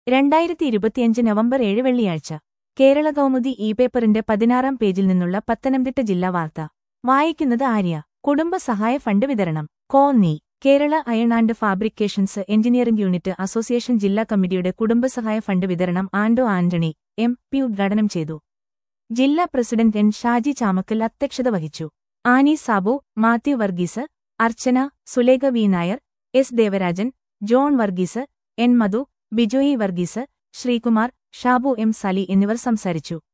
രണ്ടായിരത്തി ഇരുപത്തിയഞ്ച് നവംബർ ഏഴ് വെള്ളിയാഴ്ച കേരള കൗമുദി ഇ പേപ്പറിന്റെ പതിനാറാം പേജിൽ നിന്നുള്ള പത്തനംതിട്ട ജില്ലാ വാർത്ത വായിക്കുന്നത് ആര്യ കുടുംബ സഹായ ഫണ്ട് വിതരണം Konni Kerala iron and fabrications engineering unit association ജില്ലാ കമ്മിറ്റിയുടെ കുടുംബസഹായ ഫണ്ട് വിതരണം ആൻഡോ ആന്റണി എം പി ഉദ്ഘാടനം ചെയ്തു ജില്ലാ പ്രസിഡന്റ് എൻ ഷാജി ചാമക്കൽ അധ്യക്ഷത വഹിച്ചു Annie Sabu Mathew Varghese Archana Sulekha V Nair S Devarajan John Varghese N Madhu Bijoy Varghese Sreekumar Shabu M Sali എന്നിവർ സംസാരിച്ചു